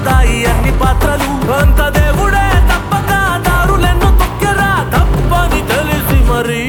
అవుతాయి అన్ని పాత్రలు అంత దేవుడే తప్పక దారులెన్ను తొక్కెరా తప్పని తెలిసి మరి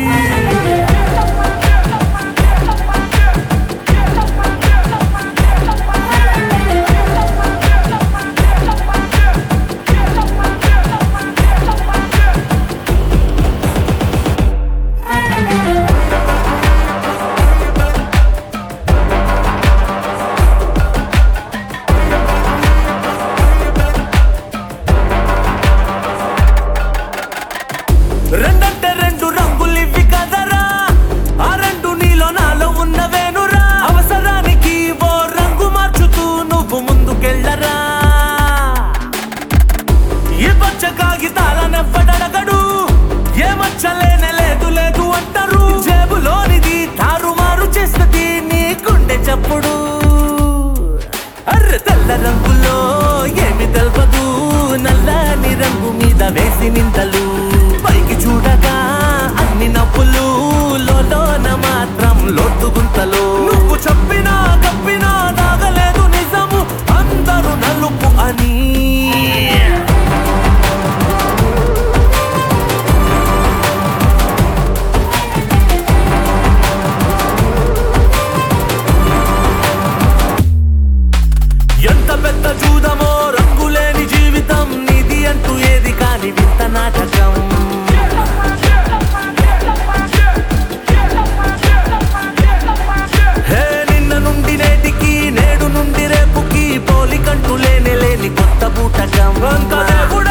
రెండంటే రెండు రంగులివి కదరా ఆ రెండు నీలో నాలో ఉన్నవేనురా అవసరానికి ఓ రంగు మార్చుతూ నువ్వు ముందుకెళ్ళరా ఈ పచ్చ కాగితాలనెవ్వడగడు ఏ మచ్చలేనే లేదు లేదు అంటారు జేబులోనిది తారుమారు చేస్తుంది నీ గుండె చప్పుడు అర్రె తెల్ల రంగులో ఏమి తెల్పదు నల్లని రంగు మీద వేసి నిందలు పైకి చూడగా అన్ని నవ్వులు లోన మాత్రం లోతు గుంతలు నువ్వు చెప్పినా తప్పినా నాగలేదు నిజము అందరూ నలుపు అని ఎంత పెద్ద జూదమో రంగులేని జీవితం నిధి అంటూ ఏది కాని వింత నాటకం హే నిన్న నుండి నేటికి నేడు నుండి రేపుకి పోలికంటూ లేనే లేని కొత్త బూటకం అంత దేవుడే